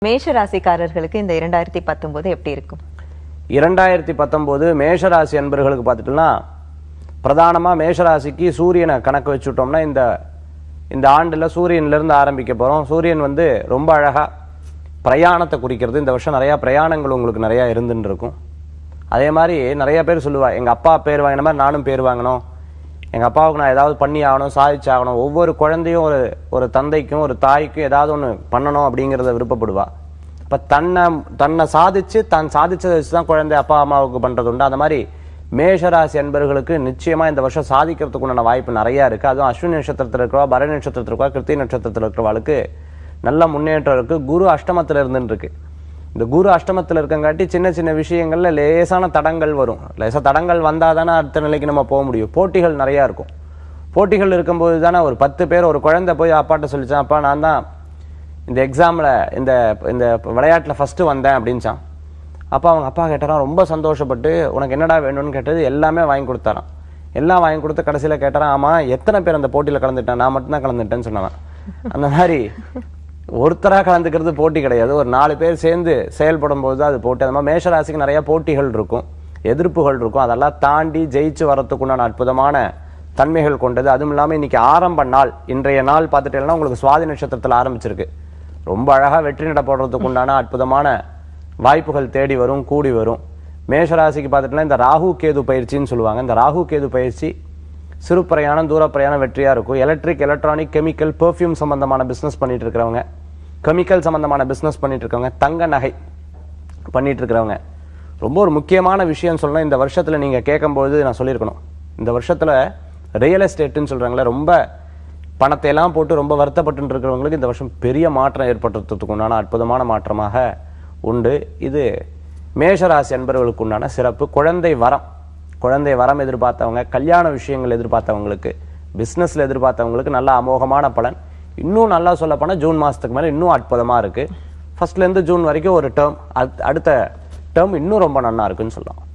மேஷ ராசிக்காரர்களுக்கு இந்த இரண்டாயிரத்தி பத்தொன்பது எப்படி இருக்கும் இரண்டாயிரத்தி பத்தொம்போது மேஷராசி அன்பர்களுக்கு பார்த்துட்டோம்னா பிரதானமாக மேஷராசிக்கு சூரியனை கணக்கு வச்சுட்டோம்னா இந்த இந்த ஆண்டில் சூரியன்லேருந்து ஆரம்பிக்க போகிறோம் சூரியன் வந்து ரொம்ப அழகாக பிரயாணத்தை குறிக்கிறது இந்த வருஷம் நிறையா பிரயாணங்கள் உங்களுக்கு நிறையா இருந்துன்னு இருக்கும் அதே மாதிரி நிறைய பேர் சொல்லுவா எங்கள் அப்பா பேர் வாங்கின மாதிரி நானும் பேர் வாங்கணும் எங்கள் அப்பாவுக்கு நான் ஏதாவது பண்ணி ஆகணும் சாதிச்சாகணும் ஒவ்வொரு குழந்தையும் ஒரு ஒரு தந்தைக்கும் ஒரு தாய்க்கும் ஏதாவது ஒன்று பண்ணணும் அப்படிங்கிறத விருப்பப்படுவா இப்போ தன்னை தன்னை சாதிச்சு தான் சாதிச்சதை வச்சு தான் குழந்தை அப்பா அம்மாவுக்கு பண்ணுறது உண்டு அந்த மாதிரி மேஷராசி அன்பர்களுக்கு நிச்சயமாக இந்த வருஷம் சாதிக்கிறதுக்கு உண்டான வாய்ப்பு நிறையா இருக்குது அதுவும் அஸ்வினி நட்சத்திரத்தில் இருக்கிறவா பரணி நட்சத்திரத்தில் இருக்கவா கிருத்தி நட்சத்திரத்தில் இருக்கிறவாளுக்கு நல்ல முன்னேற்றம் இருக்குது குரு அஷ்டமத்தில் இருந்துன்னு இருக்கு இந்த குரு அஷ்டமத்தில் இருக்கங்காட்டி சின்ன சின்ன விஷயங்கள்ல லேசான தடங்கள் வரும் லேசாக தடங்கள் வந்தால் தானே அடுத்த நிலைக்கு நம்ம போக முடியும் போட்டிகள் நிறையா இருக்கும் போட்டிகள் இருக்கும்போது தானே ஒரு பத்து பேர் ஒரு குழந்தை போய் அப்பாட்ட சொல்லிச்சான் அப்பா நான் தான் இந்த எக்ஸாமில் இந்த இந்த விளையாட்டில் ஃபஸ்ட்டு வந்தேன் அப்படின்ச்சான் அப்பா அவங்க அப்பா கேட்டாராம் ரொம்ப சந்தோஷப்பட்டு உனக்கு என்னடா வேணும்னு கேட்டது எல்லாமே வாங்கி கொடுத்தாராம் எல்லாம் வாங்கி கொடுத்து கடைசியில் கேட்டாராம் ஆமாம் எத்தனை பேர் அந்த போட்டியில் கலந்துட்டேன் நான் மட்டும்தான் கலந்துட்டேன்னு சொன்னான் அந்த மாதிரி ஒருத்தராக கலந்துக்கிறது போட்டி கிடையாது ஒரு நாலு பேர் சேர்ந்து செயல்படும் போது தான் அது போட்டி அந்த மாதிரி மேஷராசிக்கு நிறைய போட்டிகள் இருக்கும் எதிர்ப்புகள் இருக்கும் அதெல்லாம் தாண்டி ஜெயிச்சு வரத்துக்குண்டான அற்புதமான தன்மைகள் கொண்டது அதுவும் இல்லாமல் இன்னைக்கு ஆரம்ப நாள் இன்றைய நாள் பார்த்துட்டேன்னா உங்களுக்கு சுவாதி நட்சத்திரத்தில் ஆரம்பிச்சிருக்கு ரொம்ப அழகாக வெற்றி நட போடுறதுக்கு உண்டான அற்புதமான வாய்ப்புகள் தேடி வரும் கூடி வரும் மேஷராசிக்கு பார்த்துட்டோம்னா இந்த ராகு கேது பயிற்சின்னு சொல்லுவாங்க இந்த ராகு கேது பயிற்சி சிறு பிரயாணம் தூர பிரயாணம் வெற்றியா இருக்கும் எலக்ட்ரிக் எலக்ட்ரானிக் கெமிக்கல் பெர்ஃப்யூம் சம்பந்தமான பிசினஸ் பண்ணிட்டு இருக்கிறவங்க கெமிக்கல் சம்பந்தமான பிசினஸ் பண்ணிட்டு இருக்கவங்க தங்க நகை பண்ணிட்டு இருக்கிறவங்க ரொம்ப ஒரு முக்கியமான விஷயம் சொல்லணும் இந்த வருஷத்துல நீங்க கேட்கும்போது நான் சொல்லியிருக்கணும் இந்த வருஷத்துல ரியல் எஸ்டேட்னு சொல்றாங்களே ரொம்ப பணத்தை எல்லாம் போட்டு ரொம்ப வருத்தப்பட்டு இருக்கிறவங்களுக்கு இந்த வருஷம் பெரிய மாற்றம் ஏற்படுத்துறதுக்கு உண்டான அற்புதமான மாற்றமாக உண்டு இது மேஷராசி அன்பர்களுக்கு உண்டான சிறப்பு குழந்தை வரம் குழந்தை வரம் எதிர்பார்த்தவங்க கல்யாண விஷயங்கள் எதிர்பார்த்தவங்களுக்கு பிஸ்னஸில் எதிர்பார்த்தவங்களுக்கு நல்ல அமோகமான பலன் இன்னும் நல்லா சொல்ல போனால் ஜூன் மாதத்துக்கு மேலே இன்னும் அற்புதமாக இருக்குது ஃபர்ஸ்ட்லேருந்து ஜூன் வரைக்கும் ஒரு டேர்ம் அடுத்த டேர்ம் இன்னும் ரொம்ப நல்லா இருக்குன்னு சொல்லலாம்